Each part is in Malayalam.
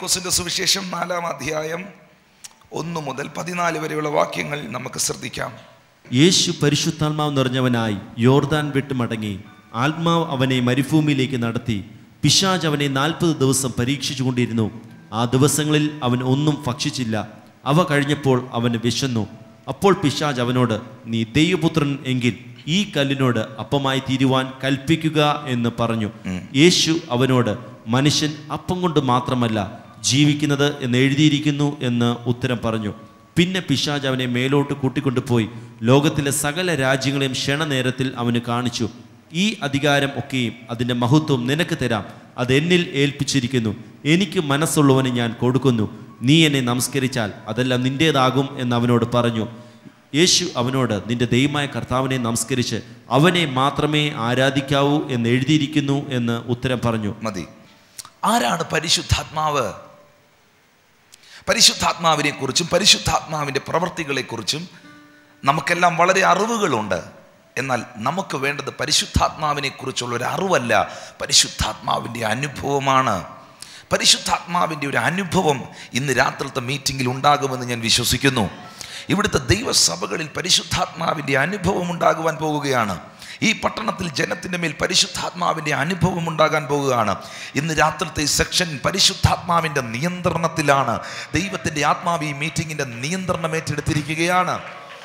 മർക്കോസിന്റെ സുവിശേഷം നാലാം അധ്യായം ഒന്ന് മുതൽ പതിനാല് വരെയുള്ള വാക്യങ്ങൾ നമുക്ക് ശ്രദ്ധിക്കാം യേശു പരിശുദ്ധാത്മാവ് നിറഞ്ഞവനായി യോർദാൻ വിട്ട് മടങ്ങി ആത്മാവ് അവനെ മരുഭൂമിയിലേക്ക് നടത്തി പിശാജ് അവനെ നാൽപ്പത് ദിവസം പരീക്ഷിച്ചുകൊണ്ടിരുന്നു ആ ദിവസങ്ങളിൽ അവൻ ഒന്നും ഭക്ഷിച്ചില്ല അവ കഴിഞ്ഞപ്പോൾ അവന് വിശന്നു അപ്പോൾ പിശാജ് അവനോട് നീ ദൈവപുത്രൻ എങ്കിൽ ഈ കല്ലിനോട് അപ്പമായി തീരുവാൻ കൽപ്പിക്കുക എന്ന് പറഞ്ഞു യേശു അവനോട് മനുഷ്യൻ അപ്പം കൊണ്ട് മാത്രമല്ല ജീവിക്കുന്നത് എന്ന് എഴുതിയിരിക്കുന്നു എന്ന് ഉത്തരം പറഞ്ഞു പിന്നെ പിശാജ് അവനെ മേലോട്ട് കൂട്ടിക്കൊണ്ടുപോയി ലോകത്തിലെ സകല രാജ്യങ്ങളെയും ക്ഷണനേരത്തിൽ അവന് കാണിച്ചു ഈ അധികാരം ഒക്കെയും അതിൻ്റെ മഹത്വം നിനക്ക് തരാം അത് എന്നിൽ ഏൽപ്പിച്ചിരിക്കുന്നു എനിക്ക് മനസ്സുള്ളവന് ഞാൻ കൊടുക്കുന്നു നീ എന്നെ നമസ്കരിച്ചാൽ അതെല്ലാം നിൻ്റേതാകും എന്ന് അവനോട് പറഞ്ഞു യേശു അവനോട് നിന്റെ ദൈവമായ കർത്താവിനെ നമസ്കരിച്ച് അവനെ മാത്രമേ ആരാധിക്കാവൂ എന്ന് എഴുതിയിരിക്കുന്നു എന്ന് ഉത്തരം പറഞ്ഞു മതി ആരാണ് പരിശുദ്ധാത്മാവ് പരിശുദ്ധാത്മാവിനെ കുറിച്ചും പരിശുദ്ധാത്മാവിൻ്റെ പ്രവൃത്തികളെക്കുറിച്ചും നമുക്കെല്ലാം വളരെ അറിവുകളുണ്ട് എന്നാൽ നമുക്ക് വേണ്ടത് പരിശുദ്ധാത്മാവിനെ കുറിച്ചുള്ള ഒരു അറിവല്ല പരിശുദ്ധാത്മാവിൻ്റെ അനുഭവമാണ് പരിശുദ്ധാത്മാവിൻ്റെ ഒരു അനുഭവം ഇന്ന് രാത്രിത്തെ മീറ്റിങ്ങിൽ ഉണ്ടാകുമെന്ന് ഞാൻ വിശ്വസിക്കുന്നു ഇവിടുത്തെ ദൈവസഭകളിൽ പരിശുദ്ധാത്മാവിൻ്റെ അനുഭവം ഉണ്ടാകുവാൻ പോകുകയാണ് ഈ പട്ടണത്തിൽ ജനത്തിൻ്റെ മേൽ പരിശുദ്ധാത്മാവിൻ്റെ അനുഭവം ഉണ്ടാകാൻ പോകുകയാണ് ഇന്ന് രാത്രിത്തെ ഈ സെക്ഷൻ പരിശുദ്ധാത്മാവിൻ്റെ നിയന്ത്രണത്തിലാണ് ദൈവത്തിൻ്റെ ആത്മാവ് ഈ മീറ്റിങ്ങിൻ്റെ നിയന്ത്രണം ഏറ്റെടുത്തിരിക്കുകയാണ്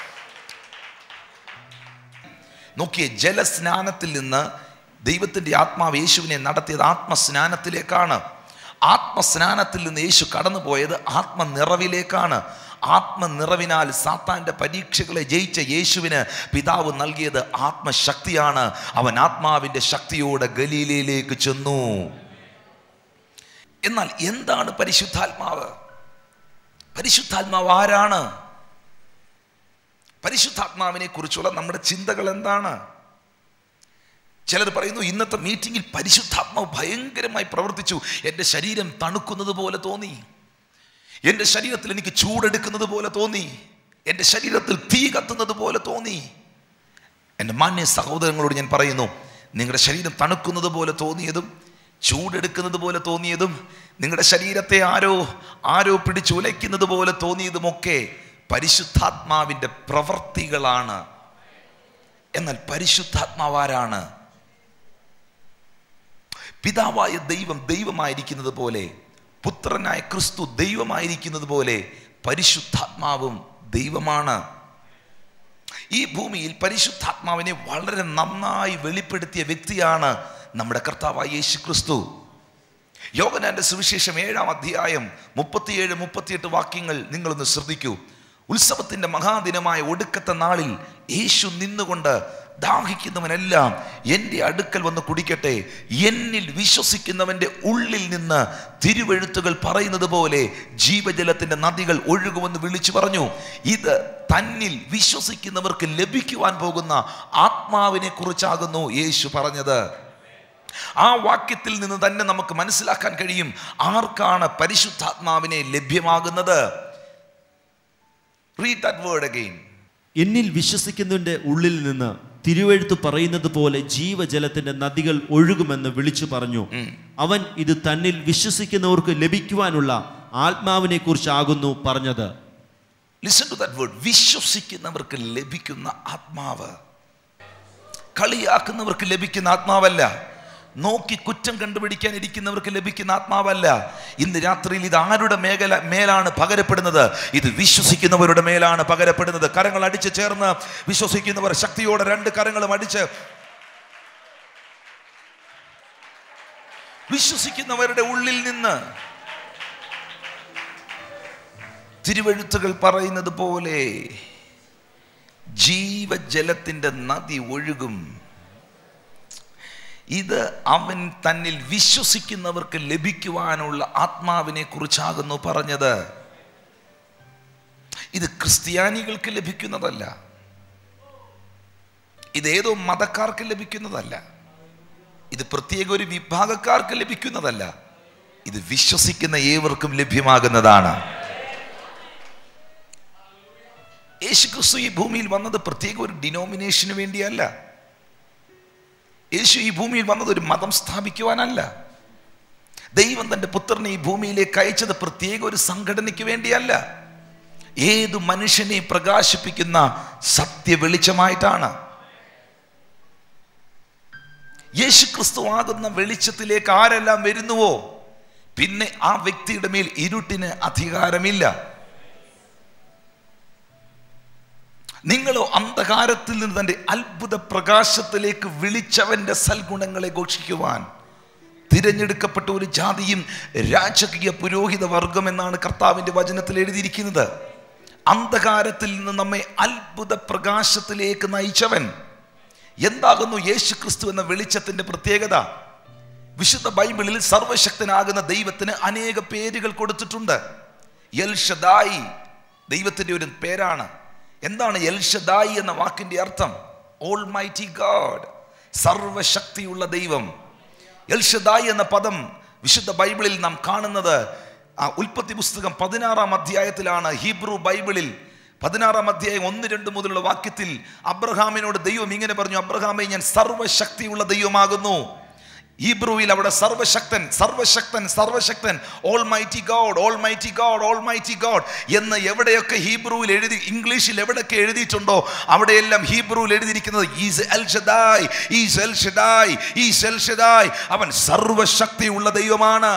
നോക്കിയേ ജലസ്നാനത്തിൽ നിന്ന് ദൈവത്തിൻ്റെ ആത്മാവ് യേശുവിനെ നടത്തിയത് ആത്മസ്നാനത്തിലേക്കാണ് ആത്മസ്നാനത്തിൽ നിന്ന് യേശു കടന്നുപോയത് ആത്മനിറവിലേക്കാണ് ആത്മനിറവിനാൽ സാത്താൻ്റെ പരീക്ഷകളെ ജയിച്ച യേശുവിന് പിതാവ് നൽകിയത് ആത്മശക്തിയാണ് അവൻ ആത്മാവിൻ്റെ ശക്തിയോടെ ഗലീലയിലേക്ക് ചെന്നു എന്നാൽ എന്താണ് പരിശുദ്ധാത്മാവ് പരിശുദ്ധാത്മാവ് ആരാണ് പരിശുദ്ധാത്മാവിനെ കുറിച്ചുള്ള നമ്മുടെ ചിന്തകൾ എന്താണ് ചിലർ പറയുന്നു ഇന്നത്തെ മീറ്റിംഗിൽ പരിശുദ്ധാത്മാവ് ഭയങ്കരമായി പ്രവർത്തിച്ചു എൻ്റെ ശരീരം തണുക്കുന്നത് പോലെ തോന്നി എൻ്റെ ശരീരത്തിൽ എനിക്ക് ചൂടെടുക്കുന്നത് പോലെ തോന്നി എൻ്റെ ശരീരത്തിൽ തീ കത്തുന്നത് പോലെ തോന്നി എൻ്റെ മാന്യ സഹോദരങ്ങളോട് ഞാൻ പറയുന്നു നിങ്ങളുടെ ശരീരം തണുക്കുന്നത് പോലെ തോന്നിയതും ചൂടെടുക്കുന്നത് പോലെ തോന്നിയതും നിങ്ങളുടെ ശരീരത്തെ ആരോ ആരോ പിടിച്ചുലയ്ക്കുന്നത് പോലെ തോന്നിയതുമൊക്കെ പരിശുദ്ധാത്മാവിൻ്റെ പ്രവർത്തികളാണ് എന്നാൽ പരിശുദ്ധാത്മാവാരാണ് പിതാവായ ദൈവം ദൈവമായിരിക്കുന്നത് പോലെ പുത്രനായ ക്രിസ്തു ദൈവമായിരിക്കുന്നത് പോലെ പരിശുദ്ധാത്മാവും ദൈവമാണ് ഈ ഭൂമിയിൽ പരിശുദ്ധാത്മാവിനെ വളരെ നന്നായി വെളിപ്പെടുത്തിയ വ്യക്തിയാണ് നമ്മുടെ കർത്താവായ യേശു ക്രിസ്തു യോഗനാന്റെ സുവിശേഷം ഏഴാം അധ്യായം മുപ്പത്തിയേഴ് മുപ്പത്തിയെട്ട് വാക്യങ്ങൾ നിങ്ങളൊന്ന് ശ്രദ്ധിക്കൂ ഉത്സവത്തിന്റെ മഹാദിനമായ ഒടുക്കത്തെ നാളിൽ യേശു നിന്നുകൊണ്ട് ദാഹിക്കുന്നവനെല്ലാം എൻ്റെ അടുക്കൽ വന്ന് കുടിക്കട്ടെ എന്നിൽ വിശ്വസിക്കുന്നവൻ്റെ ഉള്ളിൽ നിന്ന് തിരുവെഴുത്തുകൾ പറയുന്നത് പോലെ ജീവജലത്തിൻ്റെ നദികൾ ഒഴുകുമെന്ന് വിളിച്ചു പറഞ്ഞു ഇത് തന്നിൽ വിശ്വസിക്കുന്നവർക്ക് ലഭിക്കുവാൻ പോകുന്ന ആത്മാവിനെ കുറിച്ചാകുന്നു യേശു പറഞ്ഞത് ആ വാക്യത്തിൽ നിന്ന് തന്നെ നമുക്ക് മനസ്സിലാക്കാൻ കഴിയും ആർക്കാണ് പരിശുദ്ധാത്മാവിനെ ലഭ്യമാകുന്നത് റീഡ് ദാറ്റ് വേർഡ് അഗെയിൻ എന്നിൽ വിശ്വസിക്കുന്നതിൻ്റെ ഉള്ളിൽ നിന്ന് തിരുവെഴുത്ത് പറയുന്നത് പോലെ ജീവജലത്തിന്റെ നദികൾ ഒഴുകുമെന്ന് വിളിച്ചു പറഞ്ഞു അവൻ ഇത് തന്നിൽ വിശ്വസിക്കുന്നവർക്ക് ലഭിക്കുവാനുള്ള ആത്മാവിനെ കുറിച്ചാകുന്നു പറഞ്ഞത് ലിസൺ ടു ദാറ്റ് വേർഡ് വിശ്വസിക്കുന്നവർക്ക് ലഭിക്കുന്ന ആത്മാവ് കളിയാക്കുന്നവർക്ക് ലഭിക്കുന്ന ആത്മാവല്ല നോക്കി കുറ്റം കണ്ടുപിടിക്കാൻ ഇരിക്കുന്നവർക്ക് ലഭിക്കുന്ന ആത്മാവല്ല ഇന്ന് രാത്രിയിൽ ഇത് ആരുടെ മേഖല മേലാണ് പകരപ്പെടുന്നത് ഇത് വിശ്വസിക്കുന്നവരുടെ മേലാണ് പകരപ്പെടുന്നത് കരങ്ങൾ അടിച്ച് ചേർന്ന് വിശ്വസിക്കുന്നവർ ശക്തിയോടെ രണ്ട് കരങ്ങളും അടിച്ച് വിശ്വസിക്കുന്നവരുടെ ഉള്ളിൽ നിന്ന് തിരുവെഴുത്തുകൾ പറയുന്നത് പോലെ ജീവജലത്തിൻ്റെ നദി ഒഴുകും ഇത് അവൻ തന്നിൽ വിശ്വസിക്കുന്നവർക്ക് ലഭിക്കുവാനുള്ള ആത്മാവിനെ കുറിച്ചാകുന്നു പറഞ്ഞത് ഇത് ക്രിസ്ത്യാനികൾക്ക് ലഭിക്കുന്നതല്ല ഇത് ഏതോ മതക്കാർക്ക് ലഭിക്കുന്നതല്ല ഇത് പ്രത്യേക ഒരു വിഭാഗക്കാർക്ക് ലഭിക്കുന്നതല്ല ഇത് വിശ്വസിക്കുന്ന ഏവർക്കും ലഭ്യമാകുന്നതാണ് യേശുക്രിസ്തു ഈ ഭൂമിയിൽ വന്നത് പ്രത്യേക ഒരു ഡിനോമിനേഷന് വേണ്ടിയല്ല യേശു ഈ ഭൂമിയിൽ വന്നത് ഒരു മതം സ്ഥാപിക്കുവാനല്ല ദൈവം തൻ്റെ പുത്രനെ ഈ ഭൂമിയിലേക്ക് അയച്ചത് പ്രത്യേക ഒരു സംഘടനയ്ക്ക് വേണ്ടിയല്ല ഏത് മനുഷ്യനെ പ്രകാശിപ്പിക്കുന്ന സത്യ വെളിച്ചമായിട്ടാണ് യേശു ക്രിസ്തു ആകുന്ന വെളിച്ചത്തിലേക്ക് ആരെല്ലാം വരുന്നുവോ പിന്നെ ആ വ്യക്തിയുടെ മേൽ ഇരുട്ടിന് അധികാരമില്ല നിങ്ങളോ അന്ധകാരത്തിൽ നിന്ന് തന്റെ അത്ഭുത പ്രകാശത്തിലേക്ക് വിളിച്ചവന്റെ സൽഗുണങ്ങളെ ഘോഷിക്കുവാൻ തിരഞ്ഞെടുക്കപ്പെട്ട ഒരു ജാതിയും രാജകീയ പുരോഹിത വർഗം എന്നാണ് കർത്താവിന്റെ വചനത്തിൽ എഴുതിയിരിക്കുന്നത് അന്ധകാരത്തിൽ നിന്ന് നമ്മെ അത്ഭുത പ്രകാശത്തിലേക്ക് നയിച്ചവൻ എന്താകുന്നു യേശു ക്രിസ്തു എന്ന വെളിച്ചത്തിന്റെ പ്രത്യേകത വിശുദ്ധ ബൈബിളിൽ സർവശക്തനാകുന്ന ദൈവത്തിന് അനേക പേരുകൾ കൊടുത്തിട്ടുണ്ട് എൽ ഷദായി ദൈവത്തിന്റെ ഒരു പേരാണ് എന്താണ് എൽ ഷദായി എന്ന വാക്കിന്റെ അർത്ഥം ഓൾ മൈറ്റി ഗാഡ് സർവശക്തിയുള്ള ദൈവം എൽ ഷദായി എന്ന പദം വിശുദ്ധ ബൈബിളിൽ നാം കാണുന്നത് ആ ഉൽപ്പത്തി പുസ്തകം പതിനാറാം അധ്യായത്തിലാണ് ഹീബ്രു ബൈബിളിൽ പതിനാറാം അധ്യായം ഒന്ന് രണ്ട് മുതലുള്ള വാക്യത്തിൽ അബ്രഹാമിനോട് ദൈവം ഇങ്ങനെ പറഞ്ഞു അബ്രഹാമെ ഞാൻ സർവശക്തിയുള്ള ദൈവമാകുന്നു ഹീബ്രുവിൽ അവിടെ സർവശക്തൻ സർവശക്തൻ സർവശക്തൻ almighty God almighty God almighty God എന്ന് എവിടെയൊക്കെ ഹീബ്രുവിൽ എഴുതി ഇംഗ്ലീഷിൽ എവിടെയൊക്കെ എഴുതിയിട്ടുണ്ടോ അവിടെയെല്ലാം ഹീബ്രുവിൽ എഴുതിയിരിക്കുന്നത് is El Shaddai is El Shaddai is El Shaddai അവൻ സർവശക്തിയുള്ള ദൈവമാണ്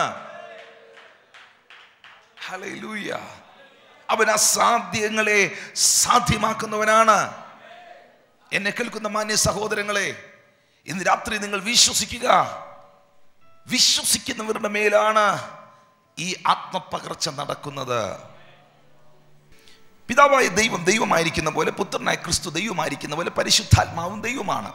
ഹല്ലേലൂയ അവൻ അസാധ്യങ്ങളെ സാധ്യമാക്കുന്നവനാണ് എന്നെ കേൾക്കുന്ന മാന്യ സഹോദരങ്ങളെ ഇന്ന് രാത്രി നിങ്ങൾ വിശ്വസിക്കുക വിശ്വസിക്കുന്നവരുടെ മേലാണ് ഈ ആത്മപകർച്ച നടക്കുന്നത് പിതാവായ ദൈവം ദൈവമായിരിക്കുന്ന പോലെ പുത്രനായ ക്രിസ്തു ദൈവമായിരിക്കുന്ന പോലെ പരിശുദ്ധാത്മാവും ദൈവമാണ്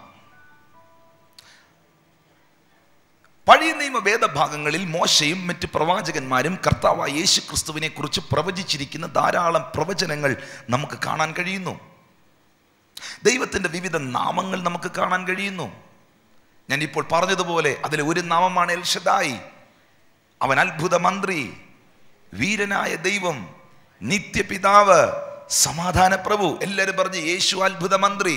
പഴയ നിയമ വേദഭാഗങ്ങളിൽ മോശയും മറ്റ് പ്രവാചകന്മാരും കർത്താവായ യേശു ക്രിസ്തുവിനെ കുറിച്ച് പ്രവചിച്ചിരിക്കുന്ന ധാരാളം പ്രവചനങ്ങൾ നമുക്ക് കാണാൻ കഴിയുന്നു ദൈവത്തിൻ്റെ വിവിധ നാമങ്ങൾ നമുക്ക് കാണാൻ കഴിയുന്നു ഞാൻ ഇപ്പോൾ പറഞ്ഞതുപോലെ അതിലെ ഒരു നാമമാണ് എൽഷദായി അവൻ അത്ഭുത മന്ത്രി വീരനായ ദൈവം നിത്യപിതാവ് സമാധാന പ്രഭു എല്ലാവരും പറഞ്ഞ് യേശു അത്ഭുത മന്ത്രി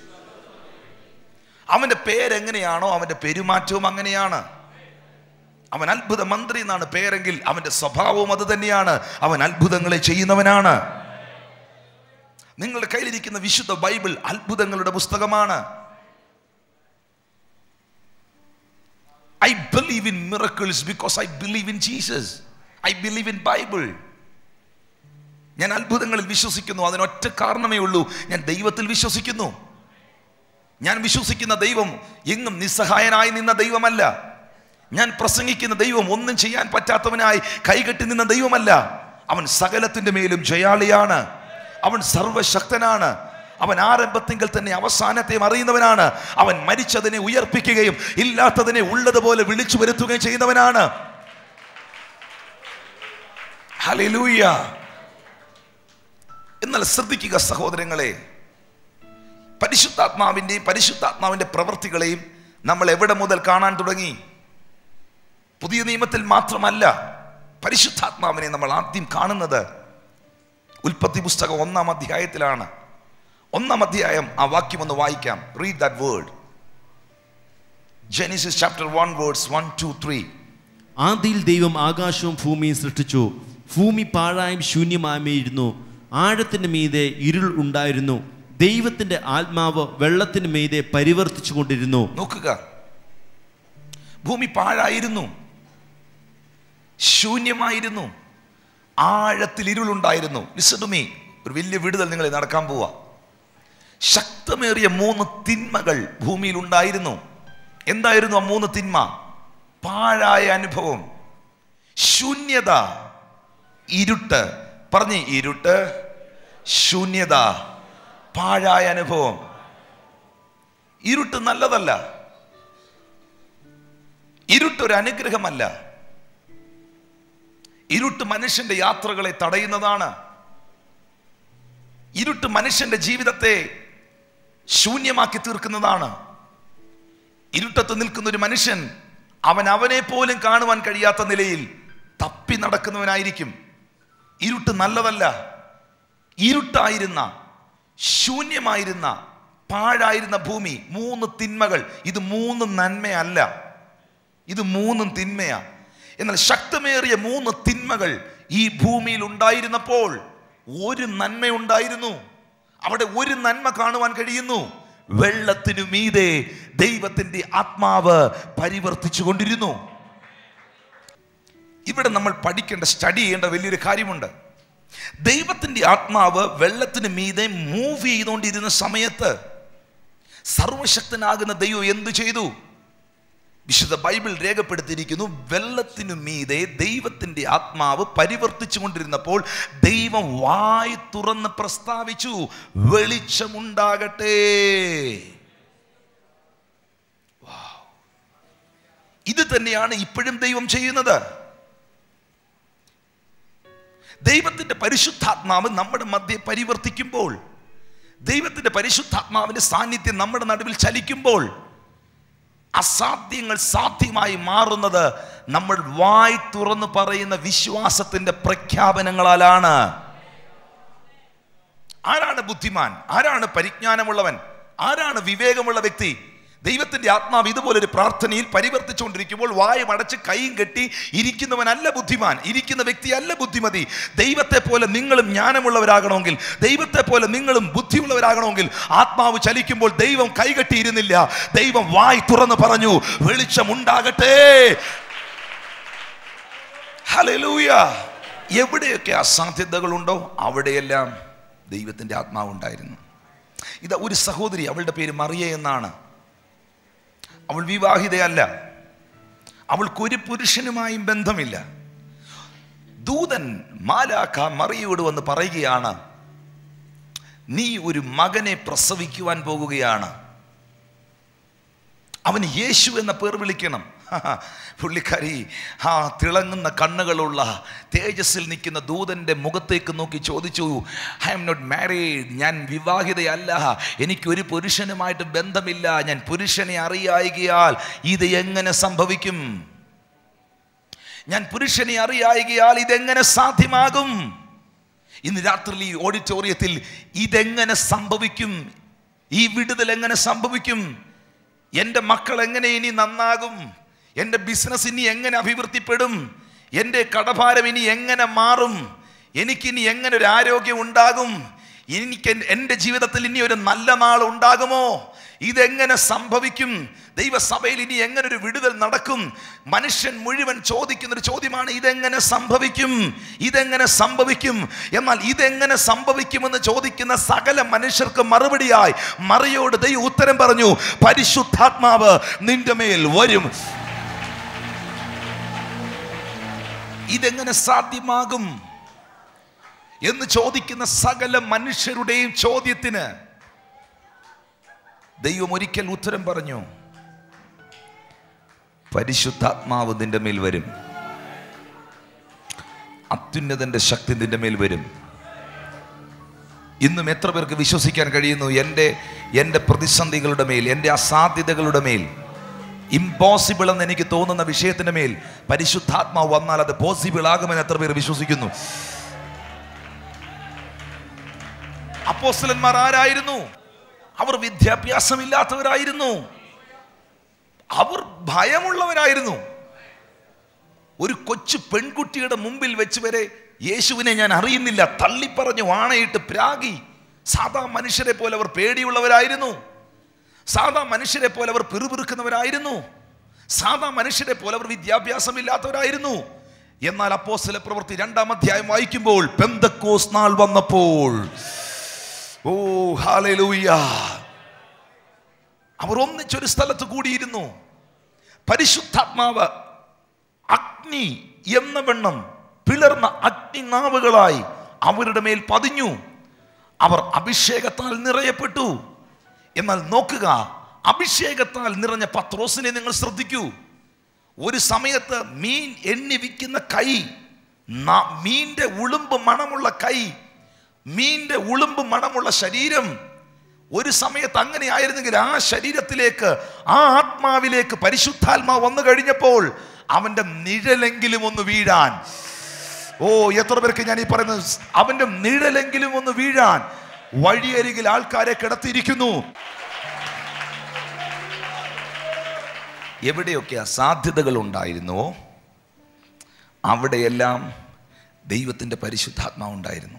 അവന്റെ പേരെങ്ങനെയാണോ അവന്റെ പെരുമാറ്റവും അങ്ങനെയാണ് അവൻ അത്ഭുത മന്ത്രി എന്നാണ് പേരെങ്കിൽ അവന്റെ സ്വഭാവവും അത് തന്നെയാണ് അവൻ അത്ഭുതങ്ങളെ ചെയ്യുന്നവനാണ് നിങ്ങളുടെ കയ്യിലിരിക്കുന്ന വിശുദ്ധ ബൈബിൾ അത്ഭുതങ്ങളുടെ പുസ്തകമാണ് I believe in miracles because I believe in Jesus I believe in Bible ഞാൻ അത്ഭുതങ്ങളിൽ വിശ്വസിക്കുന്നു അതിനൊറ്റ കാരണമേ ഉള്ളൂ ഞാൻ ദൈവത്തിൽ വിശ്വസിക്കുന്നു ഞാൻ വിശ്വസിക്കുന്ന ദൈവം എങ്ങും നിസ്സഹായനായി നിന്ന ദൈവമല്ല ഞാൻ പ്രസംഗിക്കുന്ന ദൈവം ഒന്നും ചെയ്യാൻ പറ്റാത്തവനായി കൈകെട്ടി നിന്ന ദൈവമല്ല അവൻ സകലത്തിന്റെ മേലും ജയാളിയാണ് അവൻ സർവശക്തനാണ് അവൻ ആരംഭത്തിങ്കിൽ തന്നെ അവസാനത്തെയും അറിയുന്നവനാണ് അവൻ മരിച്ചതിനെ ഉയർപ്പിക്കുകയും ഇല്ലാത്തതിനെ ഉള്ളതുപോലെ വിളിച്ചു വരുത്തുകയും ചെയ്യുന്നവനാണ് ഹല്ലേലൂയ എന്നാൽ ശ്രദ്ധിക്കുക സഹോദരങ്ങളെ പരിശുദ്ധാത്മാവിൻ്റെയും പരിശുദ്ധാത്മാവിൻ്റെ പ്രവൃത്തികളെയും നമ്മൾ എവിടെ മുതൽ കാണാൻ തുടങ്ങി പുതിയ നിയമത്തിൽ മാത്രമല്ല പരിശുദ്ധാത്മാവിനെ നമ്മൾ ആദ്യം കാണുന്നത് ഉൽപ്പത്തി പുസ്തകം ഒന്നാം അധ്യായത്തിലാണ് ഒന്നാം അധ്യായം ആ വാക്യം ഒന്ന് വായിക്കാം read that word Genesis chapter one words one two three ആദിയിൽ ദൈവം ആകാശവും ഭൂമിയും സൃഷ്ടിച്ചു ഭൂമി പാഴായും ശൂന്യമായിരുന്നു ആഴത്തിന് മീതെ ഇരുൾ ഉണ്ടായിരുന്നു ദൈവത്തിന്റെ ആത്മാവ് വെള്ളത്തിന് മീതെ പരിവർത്തിച്ചു കൊണ്ടിരുന്നു നോക്കുക ഭൂമി പാഴായിരുന്നു ശൂന്യമായിരുന്നു ആഴത്തിൽ ഇരുളുണ്ടായിരുന്നു ലിസൺ ടു മീ ഒരു വലിയ വിടുതൽ നിങ്ങളെ നടക്കാൻ പോവാ ശക്തമേറിയ മൂന്ന് തിന്മകൾ ഭൂമിയിൽ ഉണ്ടായിരുന്നു എന്തായിരുന്നു ആ മൂന്ന് തിന്മ പാഴായ അനുഭവം ശൂന്യത ഇരുട്ട് പറഞ്ഞ് ഇരുട്ട് ശൂന്യത പാഴായ അനുഭവം ഇരുട്ട് നല്ലതല്ല ഇരുട്ടൊരു അനുഗ്രഹമല്ല ഇരുട്ട് മനുഷ്യന്റെ യാത്രകളെ തടയുന്നതാണ് ഇരുട്ട് മനുഷ്യന്റെ ജീവിതത്തെ ശൂന്യമാക്കി തീർക്കുന്നതാണ് ഇരുട്ടത്ത് നിൽക്കുന്ന ഒരു മനുഷ്യൻ അവൻ അവനെ പോലും കാണുവാൻ കഴിയാത്ത നിലയിൽ തപ്പി നടക്കുന്നവനായിരിക്കും ഇരുട്ട് നല്ലതല്ല ഇരുട്ടായിരുന്ന ശൂന്യമായിരുന്ന പാഴായിരുന്ന ഭൂമി മൂന്ന് തിന്മകൾ ഇത് മൂന്നും നന്മയല്ല ഇത് മൂന്നും തിന്മയാ എന്നാൽ ശക്തമേറിയ മൂന്ന് തിന്മകൾ ഈ ഭൂമിയിൽ ഉണ്ടായിരുന്നപ്പോൾ ഒരു നന്മയുണ്ടായിരുന്നു അവിടെ ഒരു നന്മ കാണുവാൻ കഴിയുന്നു വെള്ളത്തിനു മീതെ ദൈവത്തിന്റെ ആത്മാവ് പരിവർത്തിച്ചു കൊണ്ടിരുന്നു ഇവിടെ നമ്മൾ പഠിക്കേണ്ട സ്റ്റഡി ചെയ്യേണ്ട വലിയൊരു കാര്യമുണ്ട് ദൈവത്തിന്റെ ആത്മാവ് വെള്ളത്തിന് മീതെ മൂവ് ചെയ്തുകൊണ്ടിരുന്ന സമയത്ത് സർവശക്തനാകുന്ന ദൈവം എന്തു ചെയ്തു വിശുദ്ധ ബൈബിൾ രേഖപ്പെടുത്തിയിരിക്കുന്നു വെള്ളത്തിനു മീതെ ദൈവത്തിന്റെ ആത്മാവ് പരിവർത്തിച്ചു കൊണ്ടിരുന്നപ്പോൾ ദൈവം വായി തുറന്ന് പ്രസ്താവിച്ചു വെളിച്ചമുണ്ടാകട്ടെ Wow. ഇത് തന്നെയാണ് ഇപ്പോഴും ദൈവം ചെയ്യുന്നത് ദൈവത്തിന്റെ പരിശുദ്ധാത്മാവ് നമ്മുടെ മധ്യെ പരിവർത്തിക്കുമ്പോൾ ദൈവത്തിന്റെ പരിശുദ്ധാത്മാവിന്റെ സാന്നിധ്യം നമ്മുടെ നടുവിൽ ചലിക്കുമ്പോൾ അസാധ്യങ്ങൾ സാധ്യമായി മാറുന്നത് നമ്മൾ വായി തുറന്ന് പറയുന്ന വിശ്വാസത്തിന്റെ പ്രഖ്യാപനങ്ങളാലാണ് ആരാണ് ബുദ്ധിമാൻ ആരാണ് പരിജ്ഞാനമുള്ളവൻ ആരാണ് വിവേകമുള്ള വ്യക്തി ദൈവത്തിന്റെ ആത്മാവ് ഇതുപോലൊരു പ്രാർത്ഥനയിൽ പരിവർത്തിച്ചുകൊണ്ടിരിക്കുമ്പോൾ വായും അടച്ച് കൈയും കെട്ടി ഇരിക്കുന്നവനല്ല ബുദ്ധിമാൻ ഇരിക്കുന്ന വ്യക്തിയല്ല ബുദ്ധിമതി ദൈവത്തെ പോലെ നിങ്ങളും ജ്ഞാനമുള്ളവരാകണമെങ്കിൽ ദൈവത്തെ പോലെ നിങ്ങളും ബുദ്ധിയുള്ളവരാകണമെങ്കിൽ ആത്മാവ് ചലിക്കുമ്പോൾ ദൈവം കൈകെട്ടിയിരുന്നില്ല ദൈവം വായി തുറന്ന് പറഞ്ഞു വെളിച്ചമുണ്ടാകട്ടെ ഹല്ലേലൂയ എവിടെയൊക്കെ അസാധ്യതകളുണ്ടോ അവിടെയെല്ലാം ദൈവത്തിൻ്റെ ആത്മാവുണ്ടായിരുന്നു ഇത് ഒരു സഹോദരി അവളുടെ പേര് മറിയ എന്നാണ് അവൾ വിവാഹിതയല്ല അവൾക്കൊരു പുരുഷനുമായും ബന്ധമില്ല ദൂതൻ മാലാഖ മറിയോട് വന്ന് പറയുകയാണ് നീ ഒരു മകനെ പ്രസവിക്കുവാൻ പോകുകയാണ് അവന് യേശു എന്ന പേർ വിളിക്കണം പുള്ളിക്കാരി ആ തിളങ്ങുന്ന കണ്ണുകളുള്ള തേജസ്സിൽ നിൽക്കുന്ന ദൂതൻ്റെ മുഖത്തേക്ക് നോക്കി ചോദിച്ചു ഐ എം നോട്ട് മാരീഡ് ഞാൻ വിവാഹിതയല്ല എനിക്കൊരു പുരുഷനുമായിട്ട് ബന്ധമില്ല ഞാൻ പുരുഷനെ അറിയായികയാൽ ഇത് എങ്ങനെ സംഭവിക്കും ഞാൻ പുരുഷനെ അറിയായികയാൽ ഇതെങ്ങനെ സാധ്യമാകും ഇന്ന് രാത്രി ഈ ഓഡിറ്റോറിയത്തിൽ ഇതെങ്ങനെ സംഭവിക്കും ഈ വിടുതൽ എങ്ങനെ സംഭവിക്കും എൻ്റെ മക്കൾ എങ്ങനെ ഇനി നന്നാകും എൻ്റെ ബിസിനസ് ഇനി എങ്ങനെ അഭിവൃദ്ധിപ്പെടും എൻ്റെ കടഭാരം ഇനി എങ്ങനെ മാറും എനിക്കിനി എങ്ങനെ ഒരു ആരോഗ്യം ഉണ്ടാകും എനിക്ക് എൻ- എൻ്റെ ജീവിതത്തിൽ ഇനി ഒരു നല്ല നാൾ ഉണ്ടാകുമോ ഇതെങ്ങനെ സംഭവിക്കും ദൈവസഭയിൽ ഇനി എങ്ങനെ ഒരു വിടുതൽ നടക്കും മനുഷ്യൻ മുഴുവൻ ചോദിക്കുന്ന ഒരു ചോദ്യമാണ് ഇതെങ്ങനെ സംഭവിക്കും ഇതെങ്ങനെ സംഭവിക്കും എന്നാൽ ഇതെങ്ങനെ സംഭവിക്കുമെന്ന് ചോദിക്കുന്ന സകല മനുഷ്യർക്ക് മറുപടിയായി മറിയോട് ദൈവം ഉത്തരം പറഞ്ഞു പരിശുദ്ധാത്മാവ് നിന്റെ മേൽ വരും ഇതെങ്ങനെ സാധ്യമാകും എന്ന് ചോദിക്കുന്ന സകല മനുഷ്യരുടെയും ചോദ്യത്തിന് ദൈവം ഒരിക്കൽ ഉത്തരം പറഞ്ഞു പരിശുദ്ധാത്മാവ് നിന്റെ മേൽ വരും അത്യുന്നതന്റെ ശക്തി നിന്റെ മേൽ വരും ഇന്നും എത്ര പേർക്ക് വിശ്വസിക്കാൻ കഴിയുന്നു എൻ്റെ എൻ്റെ പ്രതിസന്ധികളുടെ മേൽ എൻ്റെ അസാധ്യതകളുടെ മേൽ ഇമ്പോസിബിൾ എന്ന് എനിക്ക് തോന്നുന്ന വിഷയത്തിന്റെ മേൽ പരിശുദ്ധാത്മാവ് വന്നാൽ അത് പോസിബിൾ ആകുമെന്ന് എത്ര പേർ വിശ്വസിക്കുന്നു അപ്പോസ്തലന്മാർ ആരായിരുന്നു അവർ വിദ്യാഭ്യാസമില്ലാത്തവരായിരുന്നു അവർ ഭയമുള്ളവരായിരുന്നു ഒരു കൊച്ചു പെൺകുട്ടിയുടെ മുമ്പിൽ വെച്ച് വരെ യേശുവിനെ ഞാൻ അറിയുന്നില്ല തള്ളിപ്പറഞ്ഞു വാണയിട്ട് പ്രാഗി സാധാ മനുഷ്യരെ പോലെ അവർ പേടിയുള്ളവരായിരുന്നു സാധാ മനുഷ്യരെ പോലെ അവർ പിറുപിറുക്കുന്നവരായിരുന്നു സാധാ മനുഷ്യരെ പോലെ അവർ വിദ്യാഭ്യാസമില്ലാത്തവരായിരുന്നു എന്നാൽ അപ്പോസ്തല പ്രവൃത്തി രണ്ടാം അധ്യായം വായിക്കുമ്പോൾ പെന്തക്കോസ് നാൾ വന്നപ്പോൾ ഓ ഹാലൂയ അവർ ഒന്നിച്ചൊരു സ്ഥലത്ത് കൂടിയിരുന്നു പരിശുദ്ധാത്മാവ് അഗ്നി എന്ന വെണ്ണം പിളർന്ന അഗ്നിനാവുകളായി അവരുടെ മേൽ പതിഞ്ഞു അവർ അഭിഷേകത്താൽ നിറയപ്പെട്ടു എന്നാൽ നോക്കുക അഭിഷേകത്താൽ നിറഞ്ഞ പത്രോസിനെ നിങ്ങൾ ശ്രദ്ധിക്കൂ ഒരു സമയത്ത് മീൻ എണ്ണി വിൽക്കുന്ന കൈ ന- മീൻ്റെ ഉളുമ്പ് മണമുള്ള കൈ മീൻ്റെ ഉളുമ്പ് മണമുള്ള ശരീരം ഒരു സമയത്ത് അങ്ങനെ ആയിരുന്നെങ്കിൽ ആ ശരീരത്തിലേക്ക് ആ ആത്മാവിലേക്ക് പരിശുദ്ധാത്മാവ് വന്നു കഴിഞ്ഞപ്പോൾ അവന്റെ നിഴലെങ്കിലും ഒന്ന് വീഴാൻ ഓ എത്ര പേർക്ക് ഞാൻ ഈ പറയുന്നത് അവന്റെ നിഴലെങ്കിലും ഒന്ന് വീഴാൻ വഴിയരികിൽ ആൾക്കാരെ കിടത്തിയിരിക്കുന്നു എവിടെയൊക്കെ സാധ്യതകൾ ഉണ്ടായിരുന്നുവോ അവിടെയെല്ലാം ദൈവത്തിൻ്റെ പരിശുദ്ധാത്മാവ് ഉണ്ടായിരുന്നു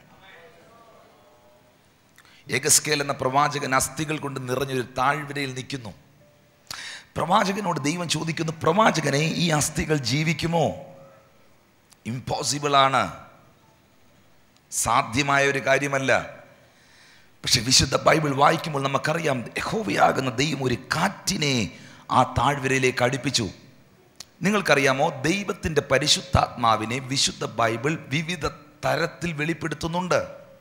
ഏകസ്കേൽ എന്ന പ്രവാചകൻ അസ്ഥികൾ കൊണ്ട് നിറഞ്ഞൊരു താഴ്വരയിൽ നിൽക്കുന്നു പ്രവാചകനോട് ദൈവം ചോദിക്കുന്നു പ്രവാചകനെ ഈ അസ്ഥികൾ ജീവിക്കുമോ ഇമ്പോസിബിൾ ആണ് സാധ്യമായ ഒരു കാര്യമല്ല പക്ഷെ വിശുദ്ധ ബൈബിൾ വായിക്കുമ്പോൾ നമുക്കറിയാം യഹോവയാകുന്ന ദൈവം ഒരു കാറ്റിനെ ആ താഴ്വരയിലേക്ക് അടുപ്പിച്ചു നിങ്ങൾക്കറിയാമോ ദൈവത്തിൻ്റെ പരിശുദ്ധാത്മാവിനെ വിശുദ്ധ ബൈബിൾ വിവിധ തരത്തിൽ വെളിപ്പെടുത്തുന്നുണ്ട്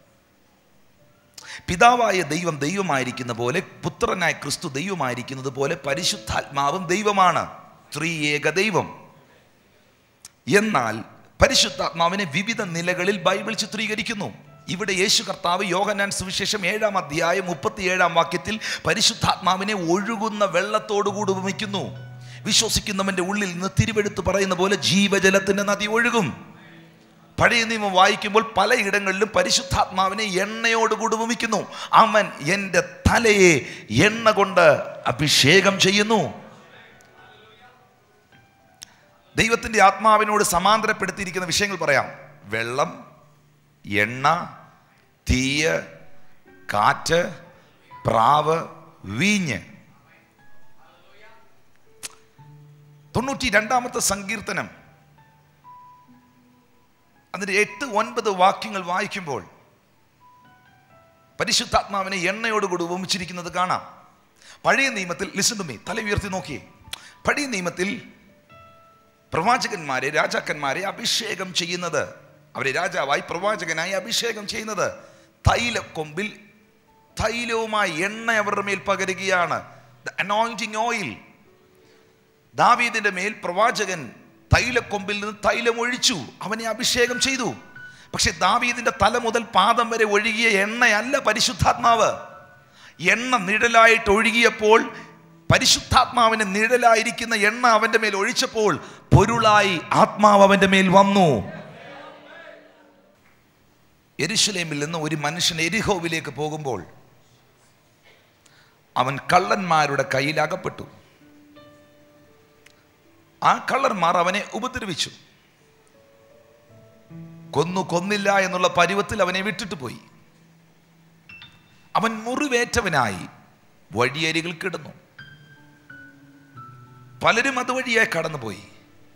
പിതാവായ ദൈവം ദൈവമായിരിക്കുന്ന പോലെ പുത്രനായ ക്രിസ്തു ദൈവമായിരിക്കുന്നത് പോലെ പരിശുദ്ധാത്മാവും ദൈവമാണ് ത്രിയേക ദൈവം എന്നാൽ പരിശുദ്ധാത്മാവിനെ വിവിധ നിലകളിൽ ബൈബിൾ ചിത്രീകരിക്കുന്നു ഇവിടെ യേശു കർത്താവ് യോഹന്നാൻ സുവിശേഷം ഏഴാം അധ്യായം മുപ്പത്തിയേഴാം വാക്യത്തിൽ പരിശുദ്ധാത്മാവിനെ ഒഴുകുന്ന വെള്ളത്തോടുകൂടി ഉപമിക്കുന്നു വിശ്വസിക്കുന്നവന്റെ ഉള്ളിൽ നിന്ന് തിരുവെടുത്ത് പറയുന്ന പോലെ ജീവജലത്തിന്റെ നദി ഒഴുകും പഴയ നിയമം വായിക്കുമ്പോൾ പലയിടങ്ങളിലും പരിശുദ്ധാത്മാവിനെ എണ്ണയോടുകൂടി ഉപമിക്കുന്നു അവൻ എൻ്റെ തലയെ എണ്ണ കൊണ്ട് അഭിഷേകം ചെയ്യുന്നു ദൈവത്തിൻ്റെ ആത്മാവിനോട് സമാന്തരപ്പെടുത്തിയിരിക്കുന്ന വിഷയങ്ങൾ പറയാം വെള്ളം എണ്ണ തീയ് കാറ്റ് പ്രാവ് വീഞ്ഞ് തൊണ്ണൂറ്റി രണ്ടാമത്തെ സങ്കീർത്തനം അതിൻ്റെ എട്ട് ഒൻപത് വാക്യങ്ങൾ വായിക്കുമ്പോൾ പരിശുദ്ധാത്മാവിനെ എണ്ണയോടുകൂടി ഉപമിച്ചിരിക്കുന്നത് കാണാം പഴയ നിയമത്തിൽ ലിസൺ ടു മീ തല ഉയർത്തി നോക്കിയേ പഴയ നിയമത്തിൽ പ്രവാചകന്മാരെ രാജാക്കന്മാരെ അഭിഷേകം ചെയ്യുന്നത് അവരെ രാജാവായി പ്രവാചകനായി അഭിഷേകം ചെയ്യുന്നത് തൈലക്കൊമ്പിൽ തൈലവുമായി എണ്ണ അവരുടെ മേൽ പകരുകയാണ് അനോയിന്റിങ് ഓയിൽ ദാവീദിന്റെ മേൽ പ്രവാചകൻ തൈലക്കൊമ്പിൽ നിന്ന് തൈലം ഒഴിച്ചു അവനെ അഭിഷേകം ചെയ്തു പക്ഷെ ദാവീദിന്റെ തല മുതൽ പാദം വരെ ഒഴുകിയ എണ്ണയല്ല പരിശുദ്ധാത്മാവ് എണ്ണ നിഴലായിട്ട് ഒഴുകിയപ്പോൾ പരിശുദ്ധാത്മാവിന് നിഴലായിരിക്കുന്ന എണ്ണ അവന്റെ മേൽ ഒഴിച്ചപ്പോൾ പൊരുളായി ആത്മാവ് അവന്റെ മേൽ വന്നു എരുശലേമിൽ നിന്ന് ഒരു മനുഷ്യൻ എരിഹോവിലേക്ക് പോകുമ്പോൾ അവൻ കള്ളന്മാരുടെ കയ്യിൽ അകപ്പെട്ടു ആ കള്ളന്മാർ അവനെ ഉപദ്രവിച്ചു കൊന്നു കൊന്നില്ല എന്നുള്ള പരുവത്തിൽ അവനെ വിട്ടിട്ട് പോയി അവൻ മുറിവേറ്റവനായി വഴിയരികൾ കിടന്നു പലരും അതുവഴിയായി കടന്നുപോയി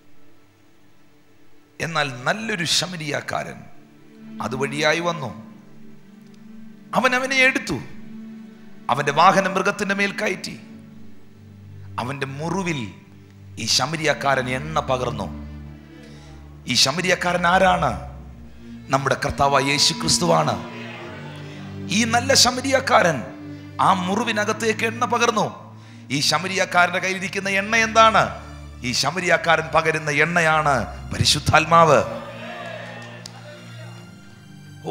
എന്നാൽ നല്ലൊരു ശമരിയാക്കാരൻ അതുവഴിയായി വന്നു അവൻ അവനെ എടുത്തു അവന്റെ വാഹനം മൃഗത്തിന്റെ മേൽ കയറ്റി അവന്റെ മുറിവിൽ ഈ ശമരിയക്കാരൻ എണ്ണ പകർന്നു ഈ ശമരിയക്കാരൻ ആരാണ് നമ്മുടെ കർത്താവ് യേശു ക്രിസ്തുവാണ് ഈ നല്ല ശമരിയക്കാരൻ ആ മുറിവിനകത്തേക്ക് എണ്ണ പകർന്നു ഈ ശമരിയക്കാരന്റെ കയ്യിലിരിക്കുന്ന എണ്ണ എന്താണ് ഈ ശമരിയക്കാരൻ പകരുന്ന എണ്ണയാണ് പരിശുദ്ധാത്മാവ് ഓ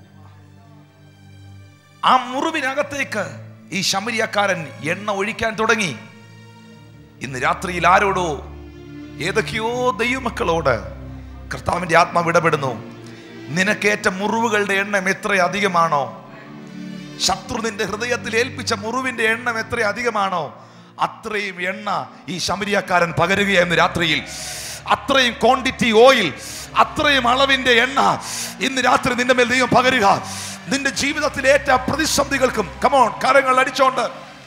ആ മുറിവിനകത്തേക്ക് ഈ ശമരിയക്കാരൻ എണ്ണ ഒഴിക്കാൻ തുടങ്ങി ഇന്ന് രാത്രിയിൽ ആരോടോ ഏതൊക്കെയോ ദൈവമക്കളോട് കർത്താവിൻ്റെ ആത്മാവ് ഇടപെടുന്നു നിനക്കേറ്റ മുറിവുകളുടെ എണ്ണം എത്ര അധികമാണോ ശത്രു നിന്റെ ഹൃദയത്തിൽ ഏൽപ്പിച്ച മുറിവിന്റെ എണ്ണം എത്ര അധികമാണോ അത്രയും എണ്ണ ഈ ശമരിയക്കാരൻ പകരുകയായിരുന്നു രാത്രിയിൽ അത്രയും ക്വാണ്ടിറ്റി ഓയിൽ അത്രയും അളവിന്റെ എണ്ണ ഇന്ന് രാത്രി നിന്റെ മേൽ ദൈവം പകരുക നിന്റെ ജീവിതത്തിലെ ഏറ്റ പ്രതിസന്ധികൾക്കും കമോൺ കരങ്ങൾ അടിച്ചോണ്ട്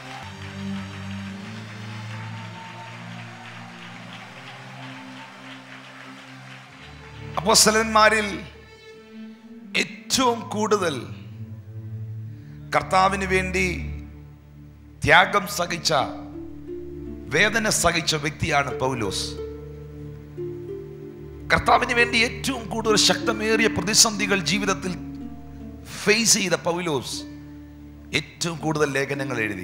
അപ്പോസ്തലന്മാരിൽ ഏറ്റവും കൂടുതൽ കർത്താവിന് വേണ്ടി ത്യാഗം സഹിച്ച വേദന സഹിച്ച വ്യക്തിയാണ് പൗലോസ് കർത്താവിന് വേണ്ടി ഏറ്റവും കൂടുതൽ ശക്തമേറിയ പ്രതിസന്ധികൾ ജീവിതത്തിൽ ഫേസ് ചെയ്ത പൗലോസ് ഏറ്റവും കൂടുതൽ ലേഖനങ്ങൾ എഴുതി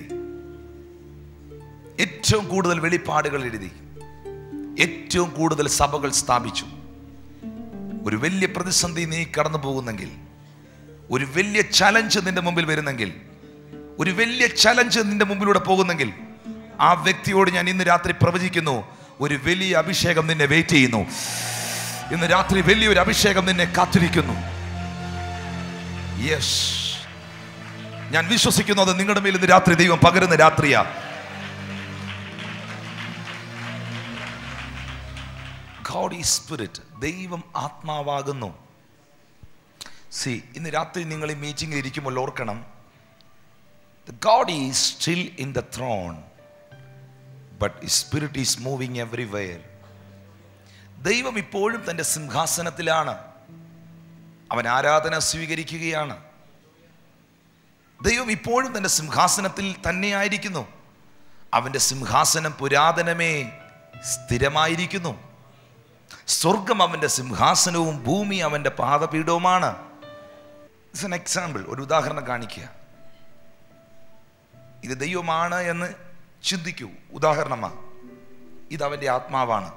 ഏറ്റവും കൂടുതൽ വെളിപ്പാടുകൾ എഴുതി ഏറ്റവും കൂടുതൽ സഭകൾ സ്ഥാപിച്ചു ഒരു വലിയ പ്രതിസന്ധി നീ കടന്നു പോകുന്നെങ്കിൽ ഒരു വലിയ ചലഞ്ച് നിന്റെ മുമ്പിൽ വരുന്നെങ്കിൽ ഒരു വലിയ ചലഞ്ച് നിന്റെ മുമ്പിലൂടെ പോകുന്നെങ്കിൽ ആ വ്യക്തിയോട് ഞാൻ ഇന്ന് രാത്രി പ്രവചിക്കുന്നു ഒരു വലിയ അഭിഷേകം നിന്നെ വെയിറ്റ് ചെയ്യുന്നു ഇന്ന് രാത്രി വലിയൊരു അഭിഷേകം നിന്നെ കാത്തിരിക്കുന്നു യെസ് ഞാൻ വിശ്വസിക്കുന്നു അത് നിങ്ങളുടെ മേൽ ഇന്ന് രാത്രി ദൈവം പകരുന്ന രാത്രിയാ ഗോഡ് ഈ സ്പിരിറ്റ് ദൈവം ആത്മാവാകുന്നു സി ഇന്ന് രാത്രി നിങ്ങൾ ഈ മീറ്റിംഗിൽ ഇരിക്കുമ്പോൾ ഓർക്കണം God is still in the throne but spirit is moving everywhere ദൈവം ഇപ്പോഴും തൻ്റെ സിംഹാസനത്തിലാണ് അവൻ ആരാധന സ്വീകരിക്കുകയാണ് ദൈവം ഇപ്പോഴും തൻ്റെ സിംഹാസനത്തിൽ തന്നെയായിരിക്കുന്നു അവൻ്റെ സിംഹാസനം പുരാതനമേ സ്ഥിരമായിരിക്കുന്നു സ്വർഗം അവൻ്റെ സിംഹാസനവും ഭൂമി അവൻ്റെ പാദപീഠവുമാണ് ഇറ്റ്സ് എൻ എക്സാമ്പിൾ ഒരു ഉദാഹരണം കാണിക്കുക ഇത് ദൈവമാണ് എന്ന് ചിന്തിക്കൂ ഉദാഹരണമാണ് ഇത് അവൻ്റെ ആത്മാവാണ്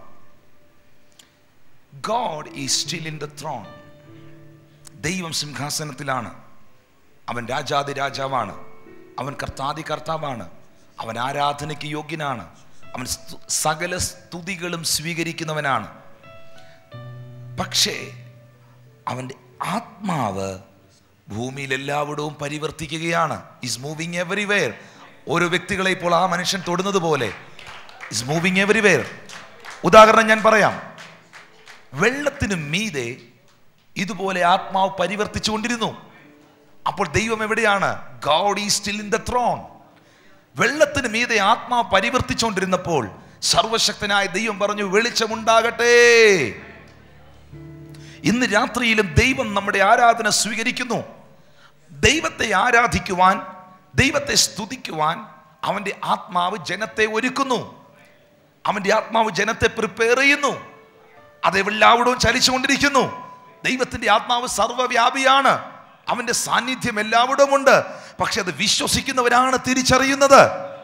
ഗോഡ് ഈ സ്റ്റിൽ ഇൻ ദ ത്രോൺ ദൈവം സിംഹാസനത്തിലാണ് അവൻ രാജാതി രാജാവാണ് അവൻ കർത്താതി കർത്താവാണ് അവൻ ആരാധനയ്ക്ക് യോഗ്യനാണ് അവൻ സ്തു- സകല സ്തുതികളും സ്വീകരിക്കുന്നവനാണ് പക്ഷേ അവൻ്റെ ആത്മാവ് ഭൂമിയിൽ എല്ലായിടവും പരിവർത്തിക്കുകയാണ് ഇസ് മൂവിങ് എവറിവെയർ ഓരോ വ്യക്തികളെ ഇപ്പോൾ ആ മനുഷ്യൻ തൊടുന്നത് പോലെ ഇസ് മൂവിങ് എവറിവെയർ ഉദാഹരണം ഞാൻ പറയാം വെള്ളത്തിന് മീതെ ഇതുപോലെ ആത്മാവ് പരിവർത്തിച്ചുകൊണ്ടിരുന്നു അപ്പോൾ ദൈവം എവിടെയാണ് ഗോഡ് ഈ സ്റ്റിൽ ഇൻ ദ ത്രോൺ വെള്ളത്തിന് മീതെ ആത്മാവ് പരിവർത്തിച്ചുകൊണ്ടിരുന്നപ്പോൾ സർവശക്തനായ ദൈവം പറഞ്ഞു വെളിച്ചമുണ്ടാകട്ടെ ഇന്ന് രാത്രിയിലും ദൈവം നമ്മുടെ ആരാധന സ്വീകരിക്കുന്നു ദൈവത്തെ ആരാധിക്കുവാൻ ദൈവത്തെ സ്തുതിക്കുവാൻ അവൻ്റെ ആത്മാവ് ജനത്തെ ഒരുക്കുന്നു അവൻ്റെ ആത്മാവ് ജനത്തെ പ്രിപ്പയർ ചെയ്യുന്നു അത് എല്ലാവിടവും ചലിച്ചുകൊണ്ടിരിക്കുന്നു ദൈവത്തിൻ്റെ ആത്മാവ് സർവ്വവ്യാപിയാണ് അവൻ്റെ സാന്നിധ്യം എല്ലാവിടവും ഉണ്ട് പക്ഷെ അത് വിശ്വസിക്കുന്നവരാണ് തിരിച്ചറിയുന്നത്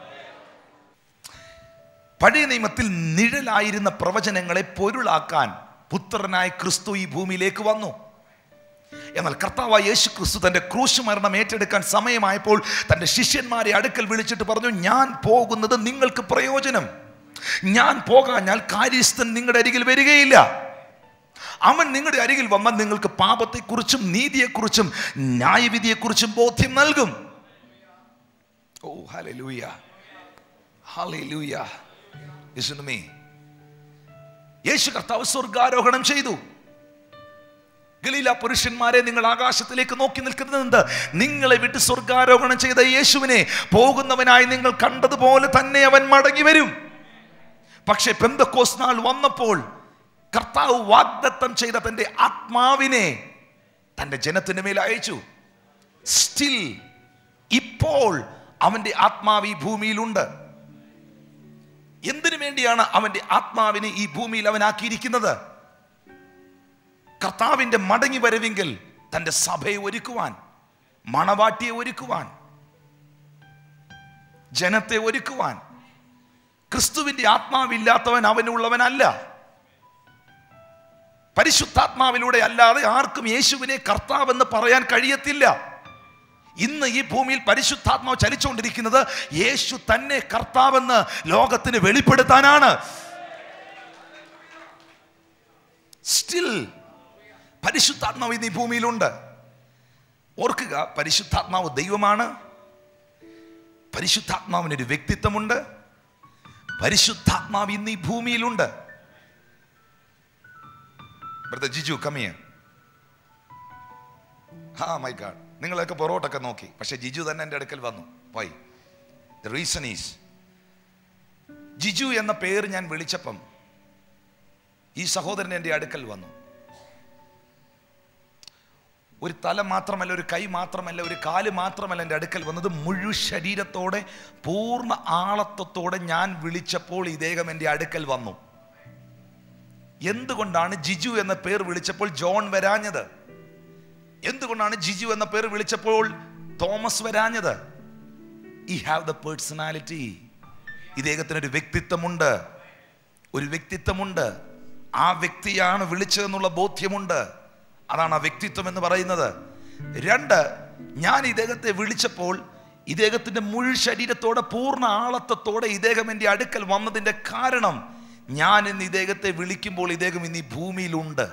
പഴയ നിയമത്തിൽ നിഴലായിരുന്ന പ്രവചനങ്ങളെ പൊരുളാക്കാൻ പുത്രനായ ക്രിസ്തു ഈ ഭൂമിയിലേക്ക് വന്നു എന്നാൽ കർത്താവായ യേശു ക്രിസ്തു തൻ്റെ ക്രൂശ് മരണം ഏറ്റെടുക്കാൻ സമയമായപ്പോൾ തൻ്റെ ശിഷ്യന്മാരെ അടുക്കൽ വിളിച്ചിട്ട് പറഞ്ഞു ഞാൻ പോകുന്നത് നിങ്ങൾക്ക് പ്രയോജനം ഞാൻ പോകാഞ്ഞാൽ കാര്യസ്ഥൻ നിങ്ങളുടെ അരികിൽ വരികയില്ല അവൻ നിങ്ങളുടെ അരികിൽ വന്നാൽ നിങ്ങൾക്ക് പാപത്തെക്കുറിച്ചും നീതിയെക്കുറിച്ചും ന്യായവിധിയെക്കുറിച്ചും ബോധ്യം നൽകും oh hallelujah hallelujah listen to me യേശു കർത്താവ് സ്വർഗാരോഹണം ചെയ്തു ഗലീല പുരുഷന്മാരെ നിങ്ങൾ ആകാശത്തിലേക്ക് നോക്കി നിൽക്കുന്നത് എന്ത് നിങ്ങളെ വിട്ട് സ്വർഗാരോഹണം ചെയ്ത യേശുവിനെ പോകുന്നവനായി നിങ്ങൾ കണ്ടതുപോലെ തന്നെ അവൻ മടങ്ങി വരും പക്ഷേ പെന്തക്കോസ് നാൾ വന്നപ്പോൾ കർത്താവ് വാഗ്ദത്തം ചെയ്ത തന്റെ ആത്മാവിനെ തന്റെ ജനത്തിന് മേൽ അയച്ചു സ്റ്റിൽ ഇപ്പോൾ അവന്റെ ആത്മാവ് ഈ ഭൂമിയിലുണ്ട് എന്തിനു വേണ്ടിയാണ് അവന്റെ ആത്മാവിനെ ഈ ഭൂമിയിൽ അവനാക്കിയിരിക്കുന്നത് കർത്താവിന്റെ മടങ്ങി വരവെങ്കിൽ തന്റെ സഭയെ ഒരുക്കുവാൻ മണവാട്ടിയെ ഒരുക്കുവാൻ ജനത്തെ ഒരുക്കുവാൻ ക്രിസ്തുവിന്റെ ആത്മാവില്ലാത്തവൻ അവനുള്ളവനല്ല പരിശുദ്ധാത്മാവിലൂടെ അല്ലാതെ ആർക്കും യേശുവിനെ കർത്താവെന്ന് പറയാൻ കഴിയത്തില്ല ഇന്ന് ഈ ഭൂമിയിൽ പരിശുദ്ധാത്മാവ് ചലിച്ചുകൊണ്ടിരിക്കുന്നത് യേശു തന്നെ കർത്താവെന്ന് ലോകത്തിന് വെളിപ്പെടുത്താനാണ് സ്റ്റിൽ പരിശുദ്ധാത്മാവ് ഇന്ന് ഈ ഭൂമിയിലുണ്ട് ഓർക്കുക പരിശുദ്ധാത്മാവ് ദൈവമാണ് പരിശുദ്ധാത്മാവിനൊരു വ്യക്തിത്വമുണ്ട് പരിശുദ്ധാത്മാവ് ഇന്ന് ഈ ഭൂമിയിലുണ്ട് ബ്രദർ ജിജു കമ്മിയ ആ മൈ ഗാഡ് നിങ്ങളൊക്കെ പൊറോട്ടൊക്കെ നോക്കി പക്ഷെ ജിജു തന്നെ എൻ്റെ അടുക്കൽ വന്നു പോയി ദ റീസൺ ഈസ് ജിജു എന്ന പേര് ഞാൻ വിളിച്ചപ്പം ഈ സഹോദരൻ എൻ്റെ അടുക്കൽ വന്നു ഒരു തല മാത്രമല്ല ഒരു കൈ മാത്രമല്ല ഒരു കാല് മാത്രമല്ല എൻ്റെ അടുക്കൽ വന്നത് മുഴു ശരീരത്തോടെ പൂർണ്ണ ആളത്വത്തോടെ ഞാൻ വിളിച്ചപ്പോൾ ഇദ്ദേഹം എൻ്റെ അടുക്കൽ വന്നു എന്തുകൊണ്ടാണ് ജിജു എന്ന പേർ വിളിച്ചപ്പോൾ ജോൺ വരാഞ്ഞത് എന്തുകൊണ്ടാണ് ജിജു എന്ന പേർ വിളിച്ചപ്പോൾ തോമസ് വരാഞ്ഞത് ഈ ഹാവ് ദ പേഴ്സണാലിറ്റി ഇദ്ദേഹത്തിന് ഒരു വ്യക്തിത്വമുണ്ട് ഒരു വ്യക്തിത്വമുണ്ട് ആ വ്യക്തിയാണ് വിളിച്ചതെന്നുള്ള ബോധ്യമുണ്ട് അതാണ് ആ വ്യക്തിത്വം എന്ന് പറയുന്നത് രണ്ട് ഞാൻ ഇദ്ദേഹത്തെ വിളിച്ചപ്പോൾ ഇദ്ദേഹത്തിന്റെ മുഴു ശരീരത്തോടെ പൂർണ്ണ ആളത്വത്തോടെ ഇദ്ദേഹം എൻ്റെ അടുക്കൽ വന്നതിൻ്റെ കാരണം ഞാൻ ഇന്ന് ഇദ്ദേഹത്തെ വിളിക്കുമ്പോൾ ഇദ്ദേഹം ഇന്ന് ഈ ഭൂമിയിലുണ്ട്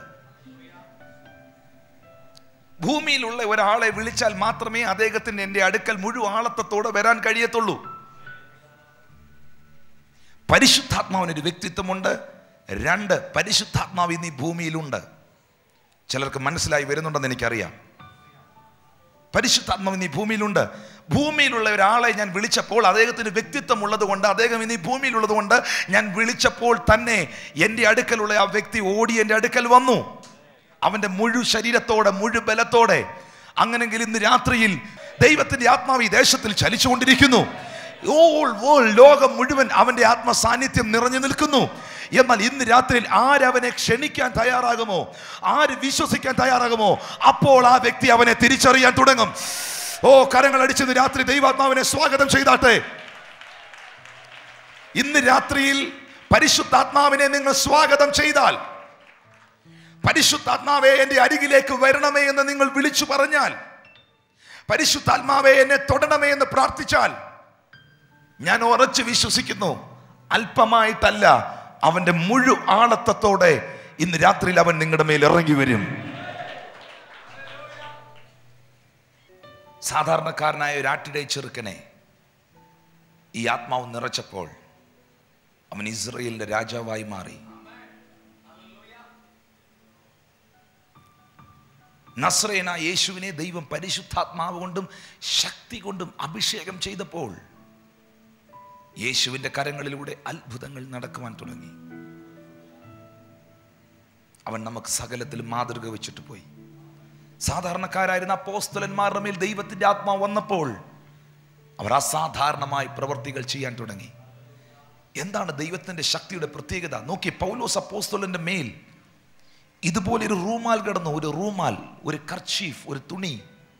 ഭൂമിയിലുള്ള ഒരാളെ വിളിച്ചാൽ മാത്രമേ അദ്ദേഹത്തിന് എൻ്റെ അടുക്കൽ മുഴു ആളത്വത്തോടെ വരാൻ കഴിയത്തുള്ളൂ പരിശുദ്ധാത്മാവിനൊരു വ്യക്തിത്വമുണ്ട് രണ്ട് പരിശുദ്ധാത്മാവ് ഇന്ന് ഈ ഭൂമിയിലുണ്ട് ചിലർക്ക് മനസ്സിലായി വരുന്നുണ്ടെന്ന് എനിക്കറിയാം പരിശുദ്ധാത്മാവ് ഇന്ന് ഈ ഭൂമിയിലുണ്ട് ഭൂമിയിലുള്ള ഒരാളെ ഞാൻ വിളിച്ചപ്പോൾ അദ്ദേഹത്തിന് വ്യക്തിത്വം ഉള്ളത് കൊണ്ട് അദ്ദേഹം ഇന്ന് ഈ ഭൂമിയിലുള്ളത് കൊണ്ട് ഞാൻ വിളിച്ചപ്പോൾ തന്നെ എൻ്റെ അടുക്കലുള്ള ആ വ്യക്തി ഓടി എൻ്റെ അടുക്കൽ വന്നു അവൻ്റെ മുഴു ശരീരത്തോടെ മുഴു ബലത്തോടെ അങ്ങനെങ്കിൽ ഇന്ന് രാത്രിയിൽ ദൈവത്തിൻ്റെ ആത്മാവ് ഈ ദേശത്തിൽ ചലിച്ചുകൊണ്ടിരിക്കുന്നു ഓൾ വോൾ ലോകം മുഴുവൻ അവൻ്റെ ആത്മ സാന്നിധ്യം നിറഞ്ഞു നിൽക്കുന്നു എന്നാൽ ഇന്ന് രാത്രിയിൽ ആരവനെ ക്ഷണിക്കാൻ തയ്യാറാകുമോ ആര് വിശ്വസിക്കാൻ തയ്യാറാകുമോ അപ്പോൾ ആ വ്യക്തി അവനെ തിരിച്ചറിയാൻ തുടങ്ങും ഓ കരങ്ങൾ അടിച്ചത് രാത്രി ദൈവാത്മാവിനെ സ്വാഗതം ചെയ്താട്ടെ ഇന്ന് രാത്രിയിൽ പരിശുദ്ധാത്മാവിനെ നിങ്ങൾ സ്വാഗതം ചെയ്താൽ പരിശുദ്ധാത്മാവെ എൻ്റെ അരികിലേക്ക് വരണമേ എന്ന് നിങ്ങൾ വിളിച്ചു പറഞ്ഞാൽ പരിശുദ്ധാത്മാവെ എന്നെ തൊടണമേ എന്ന് പ്രാർത്ഥിച്ചാൽ ഞാൻ ഉറച്ചു വിശ്വസിക്കുന്നു അല്പമായിട്ടല്ല അവന്റെ മുഴു ആളത്തത്തോടെ ഇന്ന് രാത്രിയിൽ അവൻ നിങ്ങളുടെ മേൽ ഇറങ്ങി വരും സാധാരണക്കാരനായ ഒരു ആട്ടിടെ ചെറുക്കനെ ഈ ആത്മാവ് നിറച്ചപ്പോൾ അവൻ ഇസ്രയേലിന്റെ രാജാവായി മാറി നസ്രേന യേശുവിനെ ദൈവം പരിശുദ്ധാത്മാവ് കൊണ്ടും ശക്തി കൊണ്ടും അഭിഷേകം ചെയ്തപ്പോൾ യേശുവിൻ്റെ കരങ്ങളിലൂടെ അത്ഭുതങ്ങൾ നടക്കുവാൻ തുടങ്ങി അവൻ നമുക്ക് സകലത്തിൽ മാതൃക വെച്ചിട്ട് പോയി സാധാരണക്കാരായിരുന്ന അപ്പോസ്തലന്മാരുടെ മേൽ ദൈവത്തിൻ്റെ ആത്മാവ് വന്നപ്പോൾ അവർ അസാധാരണമായി പ്രവർത്തികൾ ചെയ്യാൻ തുടങ്ങി എന്താണ് ദൈവത്തിൻ്റെ ശക്തിയുടെ പ്രത്യേകത നോക്കി പൗലോസ് അപ്പോസ്തലന്റെ മേൽ ഇതുപോലെ ഒരു റൂമാൽ കിടന്നു ഒരു റൂമാൽ ഒരു കർച്ചീഫ് ഒരു തുണി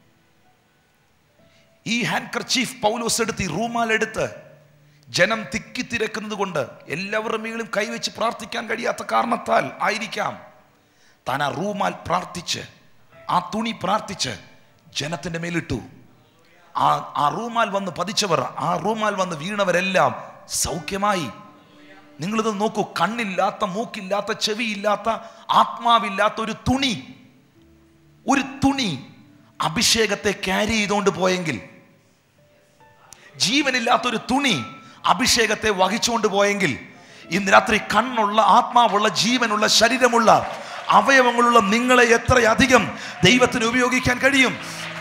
ഈ ഹാൻഡ് കർച്ചീഫ് പൗലോസ് എടുത്ത് ഈ റൂമാൽ എടുത്ത് ജനം തിക്കിത്തിരക്കുന്നത് കൊണ്ട് എല്ലാവരുടെ മേലും കൈവച്ച് പ്രാർത്ഥിക്കാൻ കഴിയാത്ത കാരണത്താൽ ആയിരിക്കാം താൻ ആ റൂമാൽ പ്രാർത്ഥിച്ച് ആ തുണി പ്രാർത്ഥിച്ച് ജനത്തിൻ്റെ മേലിട്ടു ആ ആ റൂമാൽ വന്ന് പതിച്ചവർ ആ റൂമാൽ വന്ന് വീണവരെല്ലാം സൗഖ്യമായി നിങ്ങളിത് നോക്കൂ കണ്ണില്ലാത്ത മൂക്കില്ലാത്ത ചെവിയില്ലാത്ത ആത്മാവില്ലാത്ത ഒരു തുണി ഒരു തുണി അഭിഷേകത്തെ ക്യാരി ചെയ്തുകൊണ്ട് പോയെങ്കിൽ ജീവനില്ലാത്തൊരു തുണി അഭിഷേകത്തെ വഹിച്ചുകൊണ്ട് പോയെങ്കിൽ ഇന്ന് രാത്രി കണ്ണുള്ള ആത്മാവുള്ള ജീവനുള്ള ശരീരമുള്ള അവയവങ്ങളുള്ള നിങ്ങളെ എത്രയധികം ദൈവത്തിന് ഉപയോഗിക്കാൻ കഴിയും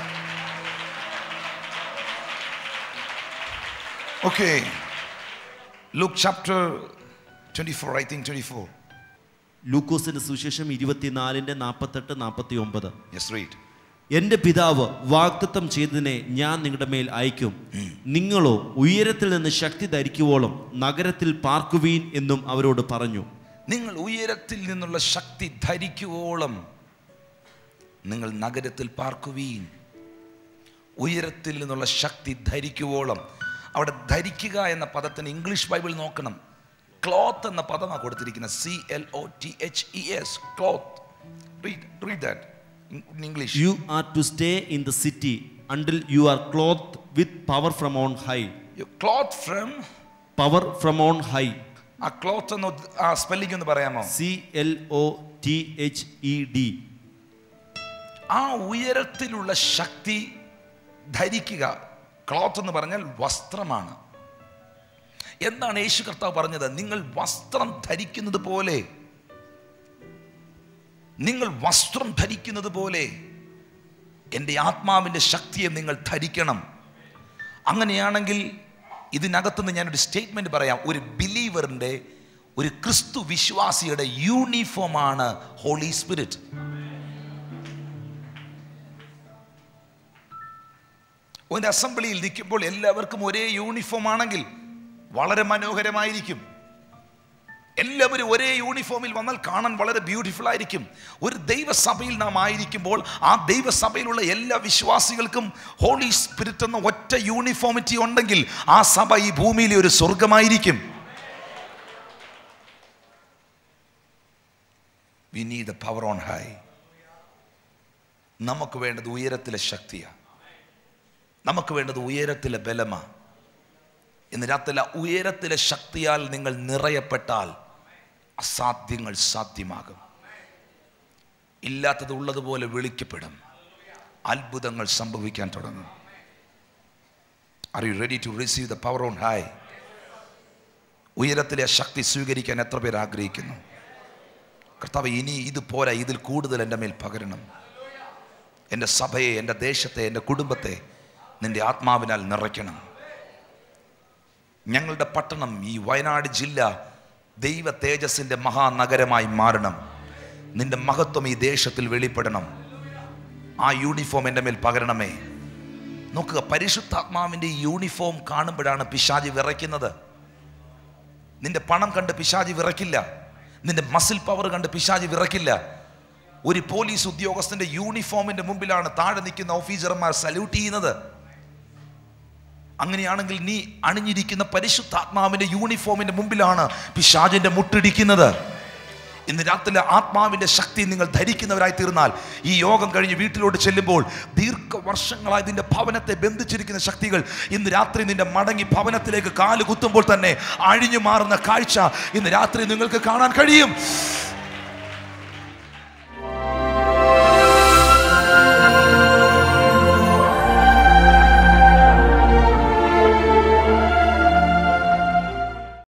okay look chapter twenty four I think twenty four ലൂക്കോസിന്റെ സുശേഷം ഇരുപത്തിനാലിന്റെ നാൽപ്പത്തെട്ട് നാൽപ്പത്തി ഒമ്പത് യെസ് റീറ്റ് എന്റെ പിതാവ് വാഗ്ദത്തം ചെയ്തതിനെ ഞാൻ നിങ്ങളുടെ മേൽ അയക്കും നിങ്ങളോ ഉയരത്തിൽ നിന്ന് ശക്തി ധരിക്കുവോളം നഗരത്തിൽ പാർക്കുവീൻ എന്നും അവരോട് പറഞ്ഞു നിങ്ങൾ ഉയരത്തിൽ നിന്നുള്ള ശക്തി ധരിക്കുവോളം നിങ്ങൾ നഗരത്തിൽ പാർക്കുവീൻ ഉയരത്തിൽ നിന്നുള്ള ശക്തി ധരിക്കുവോളം അവിടെ ധരിക്കുക എന്ന പദത്തിന് ഇംഗ്ലീഷ് ബൈബിൾ നോക്കണം ക്ലോത്ത് എന്ന പദമാണ് കൊടുത്തിരിക്കുന്നത് C L O T H E S cloth read that in English you are to stay in the city until you are cloth with power from on high cloth from power from on high ആ ക്ലോത്ത് എന്ന് ഉദ്ദ- ആ സ്പെല്ലിംഗ് ഒന്ന് പറയാമോ C L O T H E D ആ ഉയരത്തിലുള്ള ശക്തി ധരിക്കുക ക്ലോത്ത് എന്ന് പറഞ്ഞാൽ വസ്ത്രമാണ് എന്താണ് യേശു കർത്താവ് പറഞ്ഞത് നിങ്ങൾ വസ്ത്രം ധരിക്കുന്നത് പോലെ നിങ്ങൾ വസ്ത്രം ധരിക്കുന്നത് പോലെ എൻ്റെ ആത്മാവിൻ്റെ ശക്തിയെ നിങ്ങൾ ധരിക്കണം അങ്ങനെയാണെങ്കിൽ ഇതിനകത്തുനിന്ന് ഞാനൊരു സ്റ്റേറ്റ്മെന്റ് പറയാം ഒരു ബിലീവറിൻ്റെ ഒരു ക്രിസ്തു വിശ്വാസിയുടെ യൂണിഫോമാണ് ഹോളി സ്പിരിറ്റ് ഒരു അസംബ്ലിയിൽ നിൽക്കുമ്പോൾ എല്ലാവർക്കും ഒരേ യൂണിഫോം ആണെങ്കിൽ വളരെ മനോഹരമായിരിക്കും എല്ലാവരും ഒരേ യൂണിഫോമിൽ വന്നാൽ കാണാൻ വളരെ ബ്യൂട്ടിഫുൾ ആയിരിക്കും ഒരു ദൈവസഭയിൽ നാം ആയിരിക്കുമ്പോൾ ആ ദൈവസഭയിലുള്ള എല്ലാ വിശ്വാസികൾക്കും ഹോളി സ്പിരിറ്റ് എന്ന ഒറ്റ യൂണിഫോമിറ്റി ഉണ്ടെങ്കിൽ ആ സഭ ഈ ഭൂമിയിലെ ഒരു സ്വർഗമായിരിക്കും we need the power on high നമുക്ക് വേണ്ടത് ഉയരത്തിലെ ശക്തിയാണ് നമുക്ക് വേണ്ടത് ഉയരത്തിലെ ബലമാ ഇന്ന് രാത്രിയിലെ ഉയരത്തിലെ ശക്തിയാൽ നിങ്ങൾ നിറയപ്പെട്ടാൽ അസാധ്യങ്ങൾ സാധ്യമാകും ഇല്ലാത്തത് ഉള്ളതുപോലെ വിളിക്കപ്പെടും അത്ഭുതങ്ങൾ സംഭവിക്കാൻ തുടങ്ങും are you ready to receive the power on high ഉയരത്തിലെ ആ ശക്തി സ്വീകരിക്കാൻ എത്ര പേർ ആഗ്രഹിക്കുന്നു കർത്താവ് ഇനി ഇത് പോരാ ഇതിൽ കൂടുതൽ എൻ്റെ മേൽ പകരണം എൻ്റെ സഭയെ എൻ്റെ ദേശത്തെ എൻ്റെ കുടുംബത്തെ നിൻ്റെ ആത്മാവിനാൽ നിറയ്ക്കണം ഞങ്ങളുടെ പട്ടണം ഈ വയനാട് ജില്ല ദൈവ തേജസ്സിൻ്റെ മഹാനഗരമായി മാറണം നിന്റെ മഹത്വം ഈ ദേശത്തിൽ വെളിപ്പെടണം ആ യൂണിഫോം എൻ്റെ മേൽ പകരണമേ നോക്കുക പരിശുദ്ധാത്മാവിൻ്റെ ഈ യൂണിഫോം കാണുമ്പോഴാണ് പിശാജി വിറയ്ക്കുന്നത് നിന്റെ പണം കണ്ട് പിശാജി വിറയ്ക്കില്ല നിന്റെ മസിൽ പവർ കണ്ട് പിശാജി വിറയ്ക്കില്ല ഒരു പോലീസ് ഉദ്യോഗസ്ഥന്റെ യൂണിഫോമിന്റെ മുമ്പിലാണ് താഴെ നിൽക്കുന്ന ഓഫീസർമാർ സല്യൂട്ട് ചെയ്യുന്നത് അങ്ങനെയാണെങ്കിൽ നീ അണിഞ്ഞിരിക്കുന്ന പരിശുദ്ധാത്മാവിന്റെ യൂണിഫോമിന്റെ മുമ്പിലാണ് പിശാജിന്റെ മുട്ടിടിക്കുന്നത് ഇന്ന് രാത്രിയിലെ ആത്മാവിന്റെ ശക്തി നിങ്ങൾ ധരിക്കുന്നവരായി തീർന്നാൽ ഈ യോഗം കഴിഞ്ഞ് വീട്ടിലോട്ട് ചെല്ലുമ്പോൾ ദീർഘവർഷങ്ങളായി നിന്റെ ഭവനത്തെ ബന്ധിച്ചിരിക്കുന്ന ശക്തികൾ ഇന്ന് രാത്രി നിന്റെ മടങ്ങി ഭവനത്തിലേക്ക് കാല് കുത്തുമ്പോൾ തന്നെ അഴിഞ്ഞു മാറുന്ന കാഴ്ച ഇന്ന് രാത്രി നിങ്ങൾക്ക് കാണാൻ കഴിയും